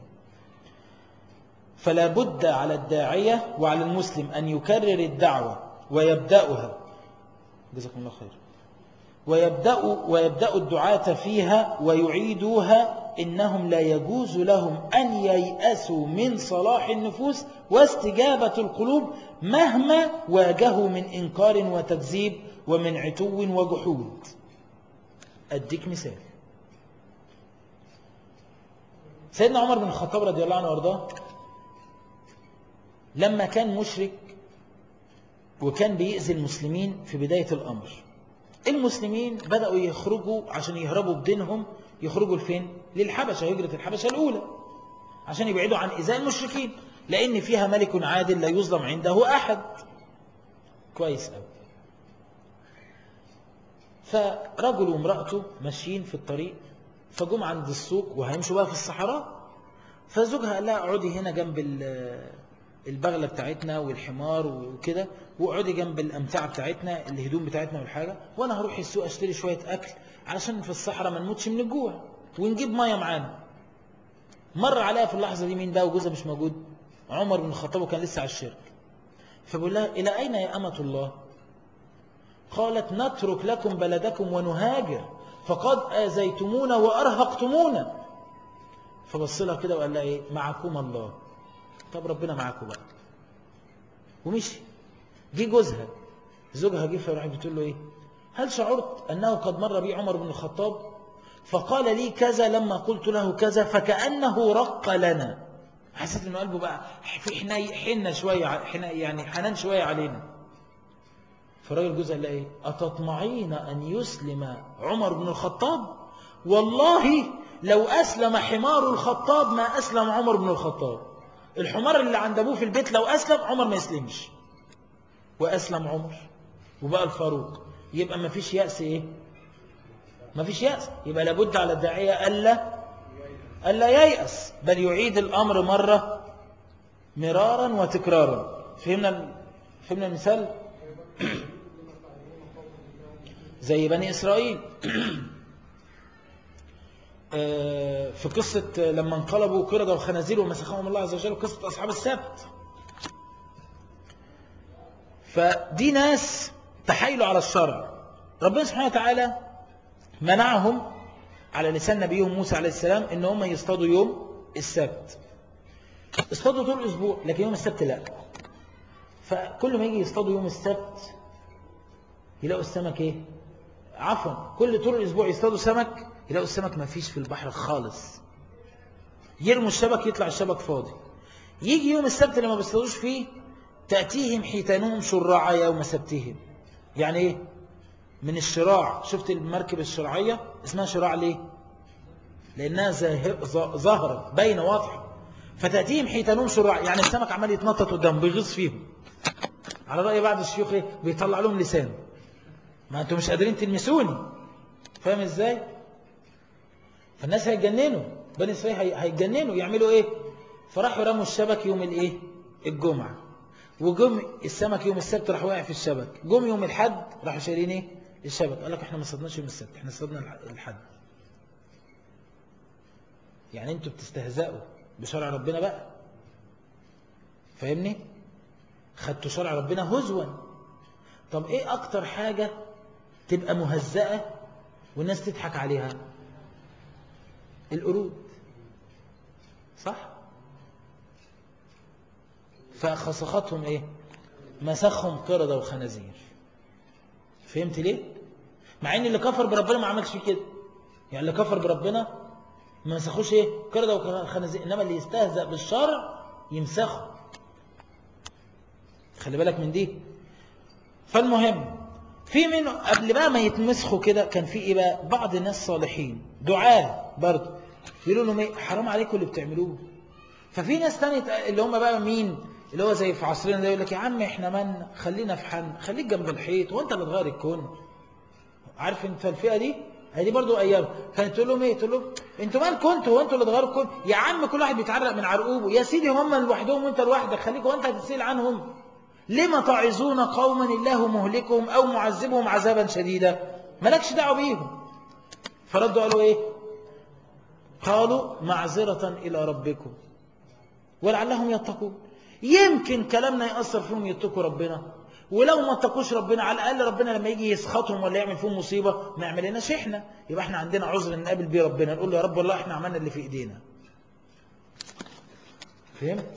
فلا بد على الداعية وعلى المسلم أن يكرر الدعوة ويبدأها جزاكم الله خير ويبدأ ويبدأ الدعاة فيها ويعيدوها إنهم لا يجوز لهم أن ييأسوا من صلاح النفوس واستجابة القلوب مهما واجهوا من إنكار وتكذيب ومن عتو وجحود أديك مثال سيدنا عمر بن الخطاب رضي الله عنه وارضاه لما كان مشرك وكان بيأذي المسلمين في بداية الأمر المسلمين بدأوا يخرجوا عشان يهربوا بدينهم يخرجوا لفين؟ للحبشة هجرة الحبشة الأولى عشان يبعدوا عن إذاء المشركين لأن فيها ملك عادل لا يظلم عنده أحد كويس أوي فرجل وامرأته ماشيين في الطريق فجم عند السوق وهيمشوا بقى في الصحراء فزوجها قال لها اقعدي هنا جنب البغلة بتاعتنا والحمار وكده واقعدي جنب الأمتعة بتاعتنا الهدوم بتاعتنا والحاجة وأنا هروح السوق أشتري شوية أكل علشان في الصحراء ما نموتش من الجوع ونجيب مية معانا مر عليها في اللحظة دي مين بقى وجوزها مش موجود عمر بن الخطاب وكان لسه على الشرك فبقول لها إلى أين يا أمة الله قالت نترك لكم بلدكم ونهاجر فقد آذيتمونا وأرهقتمونا فبص لها كده وقال لها إيه معكم الله طب ربنا معاكم بقى ومشي جه جوزها زوجها جه فراح بتقول له ايه هل شعرت أنه قد مر بي عمر بن الخطاب فقال لي كذا لما قلت له كذا فكأنه رق لنا حسيت انه قلبه بقى في حنة شوية حنا يعني حنان شوية علينا فالراجل جوزها قال لها ايه أتطمعين أن يسلم عمر بن الخطاب والله لو أسلم حمار الخطاب ما أسلم عمر بن الخطاب الحمار اللي عند أبوه في البيت لو أسلم عمر ما يسلمش وأسلم عمر وبقى الفاروق يبقى ما فيش يأس إيه ما فيش يأس يبقى لابد على الداعية ألا ألا ييأس بل يعيد الأمر مرة مرارا وتكرارا فهمنا فهمنا المثال زي بني إسرائيل آه، في قصة لما انقلبوا قردة وخنازير ومسخهم الله عز وجل قصة أصحاب السبت فدي ناس تحايلوا على الشرع ربنا سبحانه وتعالى منعهم على لسان نبيهم موسى عليه السلام ان هم يصطادوا يوم السبت اصطادوا طول الاسبوع لكن يوم السبت لا فكل ما يجي يصطادوا يوم السبت يلاقوا السمك ايه عفوا كل طول الاسبوع يصطادوا سمك يلاقوا السمك ما فيش في البحر خالص يرموا الشبك يطلع الشبك فاضي يجي يوم السبت اللي ما بيصطادوش فيه تأتيهم حيتانهم شراعا يوم سبتهم يعني ايه من الشراع شفت المركب الشراعية اسمها شراع ليه لأنها ظاهرة باينة واضحة فتأتيهم حيتانهم شراع يعني السمك عمال يتنطط قدام بيغص فيهم على رأي بعض الشيوخ ايه بيطلع لهم لسان ما انتم مش قادرين تلمسوني فاهم ازاي فالناس هيتجننوا بني اسرائيل هيتجننوا يعملوا ايه فراحوا رموا الشبك يوم الايه الجمعه وجم السمك يوم السبت راح واقع في الشبك جم يوم الحد راحوا شايلين ايه الشبك قال لك احنا ما صدناش يوم السبت احنا صدنا الحد يعني انتوا بتستهزئوا بشرع ربنا بقى فاهمني خدتوا شرع ربنا هزوا طب ايه اكتر حاجة تبقى مهزأة والناس تضحك عليها القرود صح فخسختهم ايه مسخهم قردة وخنازير فهمت ليه مع ان اللي كفر بربنا ما عملش كده يعني اللي كفر بربنا ما مسخوش ايه قردة وخنازير انما اللي يستهزأ بالشرع يمسخه خلي بالك من دي فالمهم في من قبل بقى ما يتمسخوا كده كان في ايه بقى بعض الناس صالحين دعاء برضه يقولوا لهم ايه حرام عليكم اللي بتعملوه ففي ناس تانية اللي هم بقى مين اللي هو زي في عصرنا ده يقول لك يا عم احنا من خلينا في حن خليك جنب الحيط وانت اللي تغير الكون عارف انت الفئه دي هي دي برضو ايام كانت تقول لهم ايه تقول لهم انتوا مالكم انتوا وانتوا اللي تغيروا الكون يا عم كل واحد بيتعرق من عرقوبه يا سيدي هم لوحدهم وانت لوحدك خليك وانت هتسال عنهم لما تعظون قوما الله مهلكهم او معذبهم عذابا شديدا مالكش دعوه بيهم فردوا قالوا ايه قالوا معذره الى ربكم ولعلهم يتقون يمكن كلامنا يأثر فيهم يتقوا ربنا ولو ما اتقوش ربنا على الأقل ربنا لما يجي يسخطهم ولا يعمل فيهم مصيبة ما يعملناش احنا يبقى احنا عندنا عذر نقابل بيه ربنا نقول له يا رب والله احنا عملنا اللي في ايدينا فهمت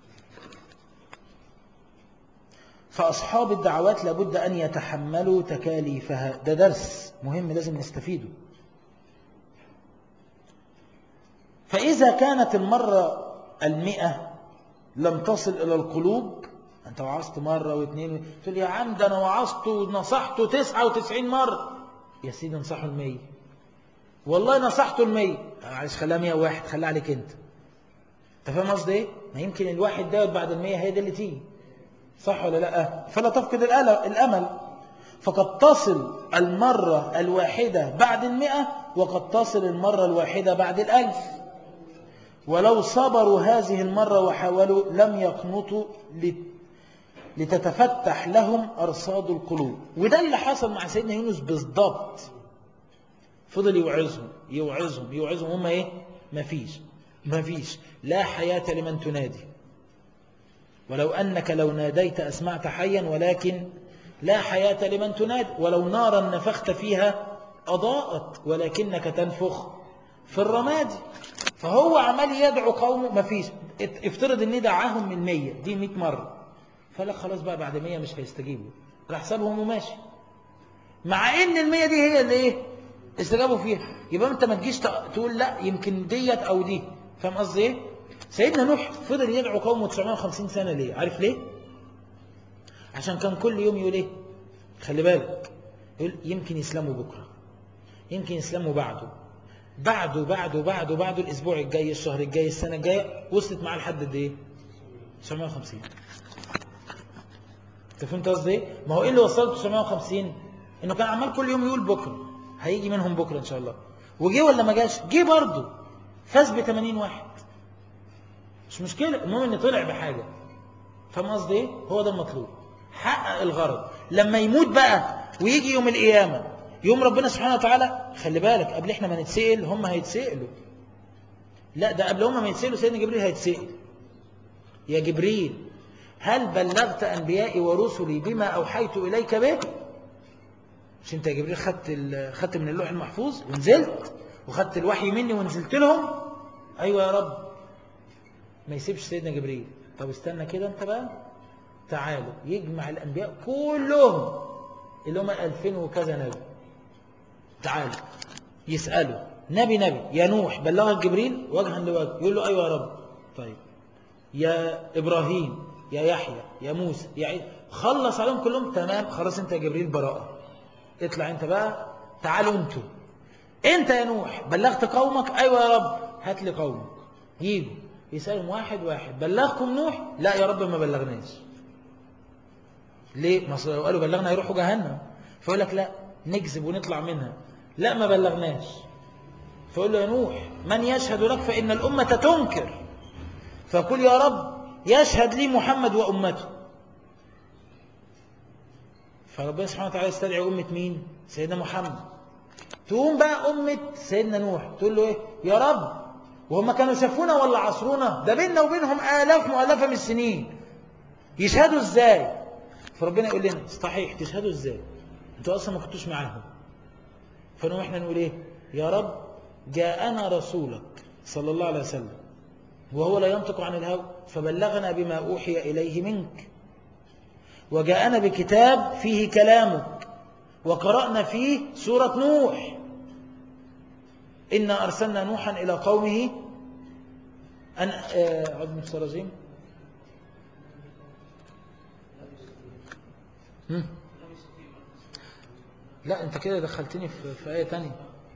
فأصحاب الدعوات لابد أن يتحملوا تكاليفها ده درس مهم لازم نستفيده فإذا كانت المرة المئة لم تصل إلى القلوب أنت وعظت مرة واثنين تقول يا عم ده أنا وعظت ونصحته تسعة وتسعين مرة يا سيدي انصحوا المية والله نصحته المية معلش خليها مية واحد خليها عليك أنت أنت فاهم قصدي إيه؟ ما يمكن الواحد ده بعد المية هي دي اللي تيجي صح ولا لا فلا تفقد الأمل فقد تصل المرة الواحدة بعد المئة وقد تصل المرة الواحدة بعد الألف ولو صبروا هذه المرة وحاولوا لم يقنطوا لتتفتح لهم أرصاد القلوب وده اللي حصل مع سيدنا يونس بالضبط فضل يوعظهم يوعظهم يوعظهم هم ايه مفيش مفيش لا حياة لمن تنادي ولو أنك لو ناديت أسمعت حيا ولكن لا حياة لمن تنادي ولو نارا نفخت فيها أضاءت ولكنك تنفخ في الرمادي فهو عمال يدعو قومه مفيش افترض ان دعاهم من 100 دي 100 مرة فلا خلاص بقى بعد 100 مش هيستجيبوا راح سابهم وماشي مع ان ال100 دي هي اللي ايه استجابوا فيها يبقى انت ما تجيش تقول لا يمكن ديت او دي فاهم قصدي ايه سيدنا نوح فضل يدعو قومه 950 سنة ليه عارف ليه عشان كان كل يوم يقول ايه خلي بالك يقول يمكن يسلموا بكرة يمكن يسلموا بعده بعده بعده بعده بعده الاسبوع الجاي الشهر الجاي السنة الجاية وصلت معاه لحد قد ايه 950 انت فهمت قصدي ايه ما هو ايه اللي وصله 950 انه كان عمال كل يوم يقول بكرة هيجي منهم بكرة ان شاء الله وجي ولا ما جاش جه برضه فاز ب 80 واحد مش مشكلة المهم ان طلع بحاجة فاهم قصدي ايه هو ده المطلوب حقق الغرض لما يموت بقى ويجي يوم القيامة يوم ربنا سبحانه وتعالى خلي بالك قبل احنا ما نتسأل هم هيتسألوا لا ده قبل هم ما يتسألوا سيدنا جبريل هيتسأل يا جبريل هل بلغت أنبيائي ورسلي بما أوحيت إليك به مش انت يا جبريل خدت, خدت من اللوح المحفوظ ونزلت وخدت الوحي مني ونزلت لهم أيوة يا رب ما يسيبش سيدنا جبريل طب استنى كده انت بقى تعالوا يجمع الأنبياء كلهم اللي هم ألفين وكذا نبي تعالوا يسألوا نبي نبي يا نوح بلغك جبريل وجها لوجه يقول له أيوة يا رب طيب يا إبراهيم يا يحيى يا موسى يا عيد خلص عليهم كلهم تمام خلاص انت يا جبريل براءة اطلع انت بقى تعالوا انتوا انت يا نوح بلغت قومك ايوه يا رب هات لي قومك يجوا يسألهم واحد واحد بلغكم نوح لا يا رب ما بلغناش ليه ما لو قالوا بلغنا يروحوا جهنم فيقول لك لا نكذب ونطلع منها لا ما بلغناش فيقول له يا نوح من يشهد لك فإن الأمة تنكر فقل يا رب يشهد لي محمد وأمته فربنا سبحانه وتعالى يستدعي أمة مين سيدنا محمد تقوم بقى أمة سيدنا نوح تقول له إيه يا رب وهم كانوا شافونا ولا عصرونا ده بيننا وبينهم آلاف مؤلفة من السنين يشهدوا إزاي فربنا يقول لنا صحيح تشهدوا إزاي انتوا أصلا ما كنتوش معاهم فنقوم احنا نقول إيه يا رب جاءنا رسولك صلى الله عليه وسلم وهو لا ينطق عن الهوى فبلغنا بما أوحي إليه منك وجاءنا بكتاب فيه كلامك وقرأنا فيه سورة نوح إنا أرسلنا نوحا إلى قومه أن عظم السرزيم لا أنت كده دخلتني في, في آية تانية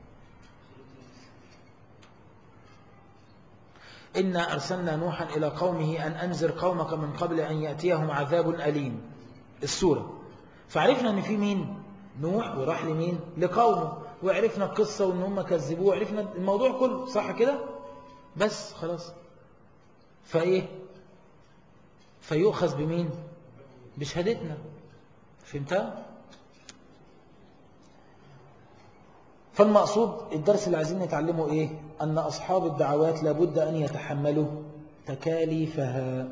إنا أرسلنا نوحا إلى قومه أن أنذر قومك من قبل أن يأتيهم عذاب أليم السورة فعرفنا أن في مين نوح وراح لمين لقومه وعرفنا القصة وأن هم كذبوه وعرفنا الموضوع كله صح كده بس خلاص فإيه فيؤخذ بمين بشهادتنا فهمتها فالمقصود الدرس اللي عايزين نتعلمه إيه أن أصحاب الدعوات لابد أن يتحملوا تكاليفها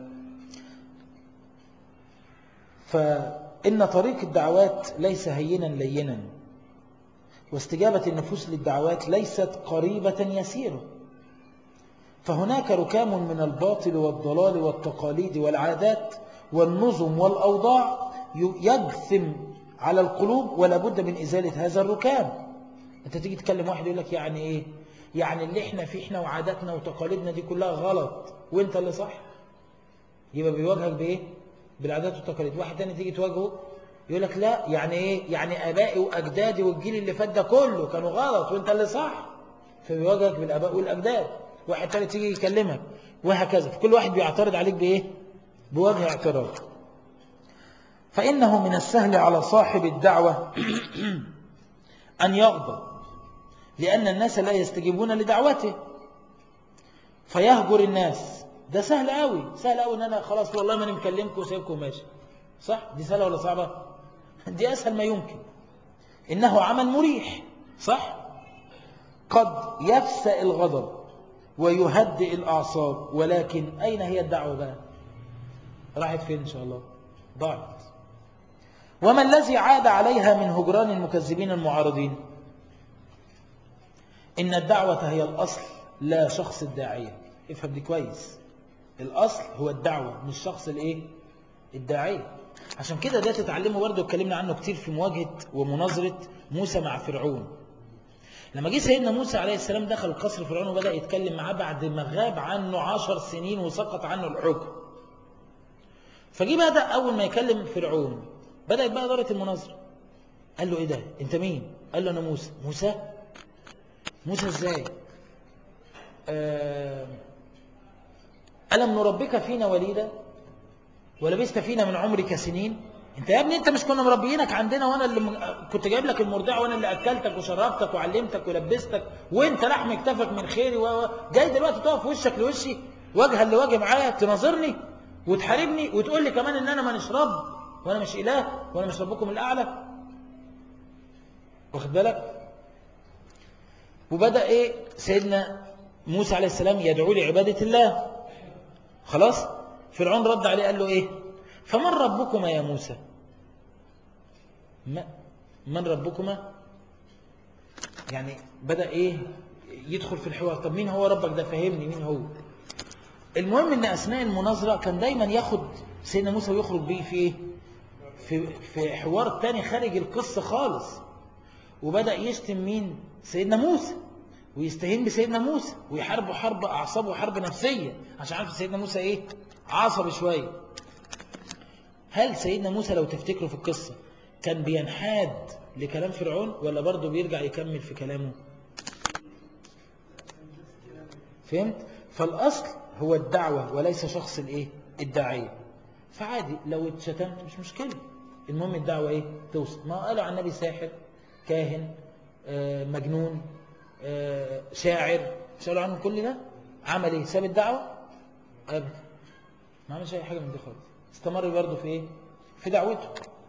فإن طريق الدعوات ليس هينا لينا واستجابة النفوس للدعوات ليست قريبة يسيرة فهناك ركام من الباطل والضلال والتقاليد والعادات والنظم والأوضاع يجثم على القلوب ولا بد من إزالة هذا الركام انت تيجي تكلم واحد يقول لك يعني ايه يعني اللي احنا فيه احنا وعاداتنا وتقاليدنا دي كلها غلط وانت اللي صح يبقى بيواجهك بايه بالعادات والتقاليد واحد تاني تيجي تواجهه يقول لك لا يعني ايه يعني ابائي واجدادي والجيل اللي فات ده كله كانوا غلط وانت اللي صح فبيواجهك بالاباء والاجداد واحد تاني تيجي يكلمك وهكذا فكل واحد بيعترض عليك بايه بوجه اعتراض فإنه من السهل على صاحب الدعوة أن يغضب لأن الناس لا يستجيبون لدعوته فيهجر الناس ده سهل قوي سهل قوي ان انا خلاص والله ما انا مكلمكم وسايبكم ماشي صح دي سهله ولا صعبه دي اسهل ما يمكن انه عمل مريح صح قد يفسأ الغضب ويهدئ الاعصاب ولكن اين هي الدعوه بقى راحت فين ان شاء الله ضاعت وما الذي عاد عليها من هجران المكذبين المعارضين إن الدعوة هي الأصل لا شخص الداعية افهم دي كويس الأصل هو الدعوة مش شخص الايه الداعية عشان كده ده تتعلمه برضه اتكلمنا عنه كتير في مواجهة ومناظرة موسى مع فرعون لما جه سيدنا موسى عليه السلام دخل قصر فرعون وبدأ يتكلم معاه بعد ما غاب عنه عشر سنين وسقط عنه الحكم فجي بدأ أول ما يكلم فرعون بدأت بقى دارة المناظرة قال له إيه ده أنت مين قال له أنا موسى موسى موسى إزاي آه ألم نربك فينا وليدا ولبست فينا من عمرك سنين انت يا ابني انت مش كنا مربيينك عندنا وانا اللي م... كنت جايب لك المرضع وانا اللي اكلتك وشربتك وعلمتك ولبستك وانت لحم اكتفك من خيري و... جاي دلوقتي تقف وشك لوشي وجها لوجه معايا تناظرني وتحاربني وتقول لي كمان ان انا ما نشرب وانا مش اله وانا مش ربكم الاعلى واخد بالك وبدأ ايه سيدنا موسى عليه السلام يدعو لعبادة الله خلاص فرعون رد عليه قال له ايه فمن ربكما يا موسى ما من ربكما يعني بدأ ايه يدخل في الحوار طب مين هو ربك ده فهمني مين هو المهم ان اثناء المناظرة كان دايما ياخد سيدنا موسى ويخرج بيه في ايه في, في حوار تاني خارج القصة خالص وبدأ يشتم مين سيدنا موسى ويستهين بسيدنا موسى ويحاربوا حرب أعصاب وحرب نفسية عشان عارف سيدنا موسى إيه عصبي شوية هل سيدنا موسى لو تفتكروا في القصة كان بينحاد لكلام فرعون ولا برضه بيرجع يكمل في كلامه فهمت فالأصل هو الدعوة وليس شخص الإيه الداعية فعادي لو اتشتمت مش مشكلة المهم الدعوة إيه توصل ما قالوا عن النبي ساحر كاهن آه، مجنون آه، شاعر سألوا عنه كل ده عمل ايه ساب الدعوة ابدا ما عملش اي حاجة من دي خالص استمر برضه في ايه في دعوته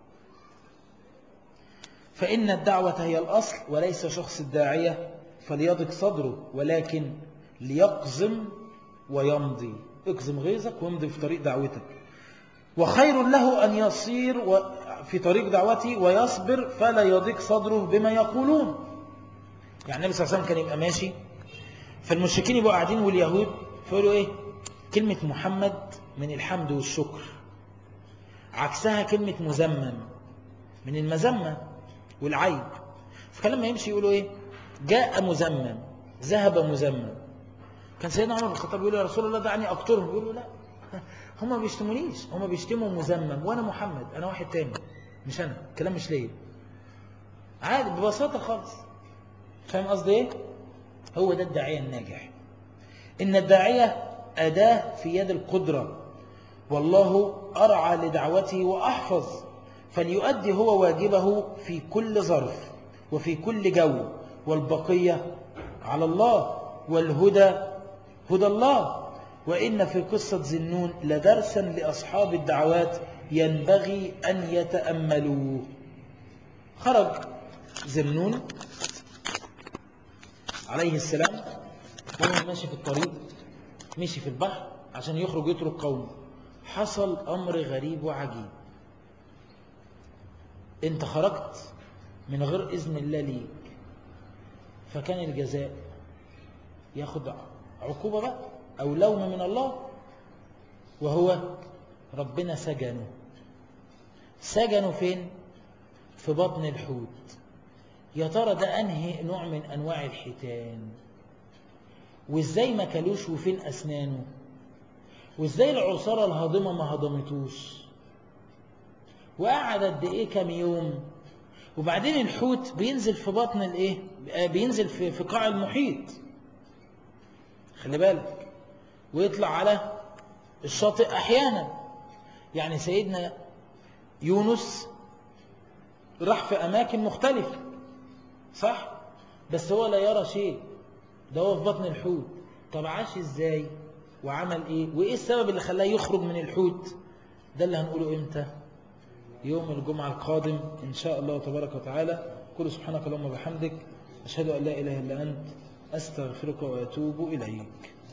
فإن الدعوة هي الأصل وليس شخص الداعية فليضك صدره ولكن ليقزم ويمضي اقزم غيظك وامضي في طريق دعوتك وخير له أن يصير في طريق دعوتي ويصبر فلا يضيق صدره بما يقولون يعني النبي صلى الله عليه وسلم كان يبقى ماشي فالمشركين يبقوا قاعدين واليهود فيقولوا ايه كلمة محمد من الحمد والشكر عكسها كلمة مزمم من المزمة والعيب فكان لما يمشي يقولوا ايه جاء مزمم ذهب مزمم كان سيدنا عمر بن الخطاب يقول يا رسول الله دعني اقتلهم يقولوا لا هم ما بيشتمونيش هم بيشتموا مزمم وانا محمد انا واحد تاني مش انا الكلام مش ليا عادي ببساطة خالص فاهم قصدي ايه هو ده الداعية الناجح إن الداعية أداة في يد القدرة والله أرعى لدعوته وأحفظ فليؤدي هو واجبه في كل ظرف وفي كل جو والبقية على الله والهدى هدى الله وإن في قصة زنون لدرسا لأصحاب الدعوات ينبغي أن يتأملوه خرج زنون عليه السلام وهو ماشي في الطريق مشي في البحر عشان يخرج يترك قومه حصل أمر غريب وعجيب انت خرجت من غير إذن الله ليك فكان الجزاء ياخد عقوبة بقى أو لوم من الله وهو ربنا سجنه سجنه فين في بطن الحوت يا ترى ده أنهي نوع من أنواع الحيتان وإزاي ما كلوش وفين أسنانه وإزاي العصارة الهاضمة ما هضمتوش وقعد قد إيه كام يوم وبعدين الحوت بينزل في بطن الإيه بينزل في, في قاع المحيط خلي بالك ويطلع على الشاطئ أحيانا يعني سيدنا يونس راح في أماكن مختلفة صح بس هو لا يرى شيء ده هو في بطن الحوت طب عاش ازاي وعمل ايه وايه السبب اللي خلاه يخرج من الحوت ده اللي هنقوله امتى يوم الجمعة القادم ان شاء الله تبارك وتعالى كل سبحانك اللهم وبحمدك أشهد أن لا إله إلا أنت أستغفرك وأتوب إليك